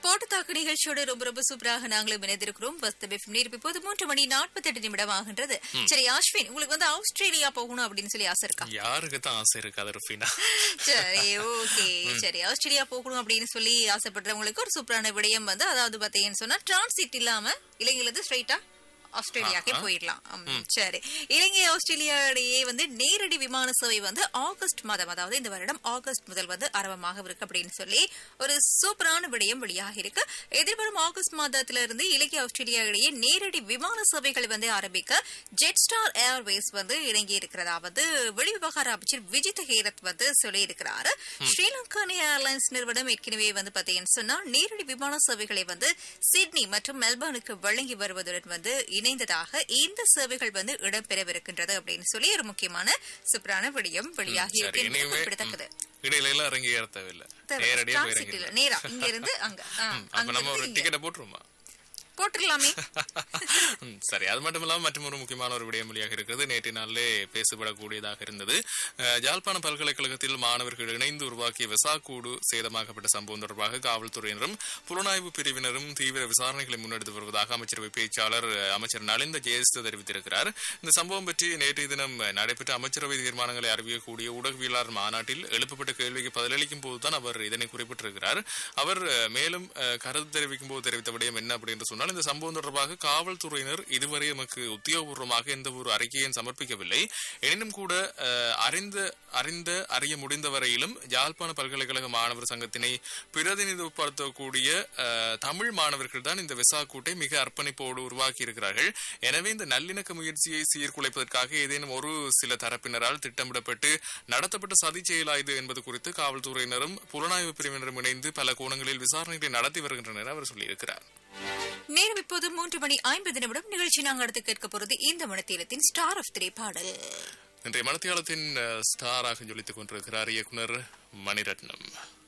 போட்டு தாக்கு நிகழ்ச்சியோட ரொம்ப ரொம்ப சூப்பராக நாங்களும் இணைந்திருக்கிறோம் வஸ்தப் எஃப்எம் நேரம் இப்போது மூன்று மணி நாற்பத்தெட்டு நிமிடம் ஆகின்றது சரி அஸ்வின் உங்களுக்கு வந்து ஆஸ்திரேலியா போகணும் அப்படின்னு சொல்லி ஆசை இருக்கா யாருக்கு தான் ஆசை இருக்காது ருஃபினா சரி ஓகே சரி ஆஸ்திரேலியா போகணும் அப்படின்னு சொல்லி ஆசைப்படுறவங்களுக்கு ஒரு சூப்பரான விடயம் வந்து அதாவது பாத்தீங்கன்னு சொன்னா டிரான்சிட் இல்லாம இலங்கையிலிருந்து ஸ்ட்ரைட்டா ஆஸ்திரேலியாக்கே போயிடலாம் ம், சரி இலங்கை ஆஸ்திரேலியா இடையே வந்து நேரடி விமான சேவை வந்து ஆகஸ்ட் மாதம் அதாவது இந்த வருடம் ஆகஸ்ட் முதல் வந்து ஆரம்பமாக இருக்கு அப்படின்னு சொல்லி ஒரு சூப்பரான விடயம் வெளியாக இருக்கு எதிர்வரும் ஆகஸ்ட் மாதத்துல இருந்து இலங்கை ஆஸ்திரேலியா இடையே நேரடி விமான சேவைகள் வந்து ஆரம்பிக்க ஜெட் ஸ்டார் ஏர்வேஸ் வந்து இறங்கி இருக்கிறதாவது வெளிவிவகார அமைச்சர் விஜித் ஹேரத் வந்து சொல்லி இருக்கிறாரு ஸ்ரீலங்கன் ஏர்லைன்ஸ் நிறுவனம் ஏற்கனவே வந்து பாத்தீங்கன்னு சொன்னா நேரடி விமான சேவைகளை வந்து சிட்னி மற்றும் மெல்பர்னுக்கு வழங்கி வருவதுடன் வந்து இணைந்ததாக இந்த சேவைகள் வந்து இடம்பெறவிருக்கின்றது அப்படின்னு சொல்லி ஒரு முக்கியமான சூப்பரான விடயம் வெளியாகி சரி இருக்கு என்பது இனிமே குறிப்பிடத்தக்கது இடையில எல்லாம் இறங்கி ஏற தேவையில்லை தேவை. நேரடியா transit போய் இல்ல, நேரா இங்க இருந்து அங்க ஆ, ம், அப்ப அங்க நம்ம ஒரு இருந்து இங்க. டிக்கெட்டை போட்டுருமா போட்டுடலாமே ம், சரி அது மட்டும் இல்லாம மற்றும் ஒரு முக்கியமான ஒரு விடயம் வெளியாக இருக்கிறது நேற்று நாளிலே பேசப்படக்கூடியதாக இருந்தது அஹ், யாழ்ப்பாண பல்கலைக்கழகத்தில் மாணவர்கள் இணைந்து உருவாக்கிய விசாக்கூடு சேதமாக்கப்பட்ட சம்பவம் தொடர்பாக காவல்துறையினரும் புலனாய்வு பிரிவினரும் தீவிர விசாரணைகளை முன்னெடுத்து வருவதாக அமைச்சரவை பேச்சாளர் அஹ், அமைச்சர் நலிந்த ஜெயஸ்த தெரிவித்திருக்கிறார் இந்த சம்பவம் பற்றி நேற்றைய தினம் நடைபெற்ற அமைச்சரவை தீர்மானங்களை அறிவிக்கக்கூடிய ஊடகவியலாளர் மாநாட்டில் எழுப்பப்பட்ட கேள்விக்கு பதிலளிக்கும் போதுதான் அவர் இதனை குறிப்பிட்டிருக்கிறார் அவர் அஹ், மேலும் அஹ், கருத்து தெரிவிக்கும் போது தெரிவித்த விடயம் என்ன அப்படின்னு சொன்னால் இந்த சம்பவம் தொடர்பாக காவல்துறையினர் இதுவரை எமக்கு உத்தியோகபூர்வமாக எந்த ஒரு அறிக்கையும் சமர்ப்பிக்கவில்லை எனினும் கூட அஹ், அறிந்த அறிந்த அறிய முடிந்த வரையிலும் யாழ்ப்பாண பல்கலைக்கழக மாணவர் சங்கத்தினை பிரதிநிதித்துவப்படுத்தக்கூடிய அஹ், தமிழ் மாணவர்கள் தான் இந்த விசா கூட்டை மிக அர்ப்பணிப்போடு உருவாக்கி இருக்கிறார்கள் எனவே இந்த நல்லிணக்க முயற்சியை சீர்குலைப்பதற்காக ஏதேனும் ஒரு சில தரப்பினரால் திட்டமிடப்பட்டு நடத்தப்பட்ட சதி செயலா இது என்பது குறித்து காவல்துறையினரும் புலனாய்வு பிரிவினரும் இணைந்து பல கோணங்களில் விசாரணைகளை நடத்தி வருகின்றனர் என அவர் சொல்லியிருக்கிறார் நேரம் இப்போது மூன்று மணி ஐம்பது நிமிடம் நிகழ்ச்சி நாங்கள் அடுத்து கேட்க போறது இந்த மனத்தீரத்தின் ஸ்டார் ஆஃப் த்ரீ பாடல் இன்றைய மனத்தியாளத்தின் ஸ்டாராக ஜொலித்துக் கொண்டிருக்கிறார் இயக்குனர் மணிரத்னம்